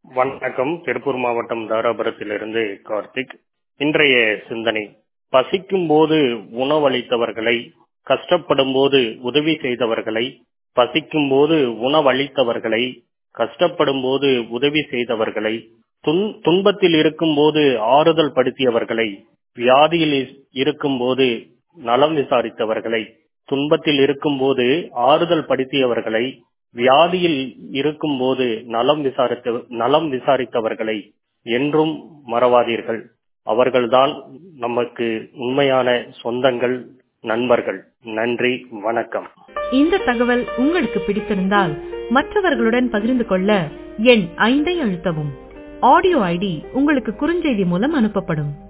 வணக்கம் திருப்பூர் மாவட்டம் தாராபுரத்திலிருந்து கார்த்திக் இன்றைய சிந்தனை பசிக்கும் போது உணவளித்தவர்களை கஷ்டப்படும் போது உதவி செய்தவர்களை பசிக்கும் போது உணவளித்தவர்களை கஷ்டப்படும் போது உதவி செய்தவர்களை துன்- துன்பத்தில் இருக்கும் போது ஆறுதல் படுத்தியவர்களை வியாதியில் இருக்கும் போது நலம் விசாரித்தவர்களை துன்பத்தில் இருக்கும் போது ஆறுதல் படுத்தியவர்களை வியாதியில் இருக்கும் போது நலம் விசாரித்த நலம் விசாரித்தவர்களை என்றும் மறவாதீர்கள் அவர்கள்தான் நமக்கு உண்மையான சொந்தங்கள் நண்பர்கள் நன்றி வணக்கம் இந்த தகவல் உங்களுக்கு பிடித்திருந்தால் மற்றவர்களுடன் பகிர்ந்து கொள்ள எண் ஐந்தை அழுத்தவும் ஆடியோ ஐடி உங்களுக்கு குறுஞ்செய்தி மூலம் அனுப்பப்படும்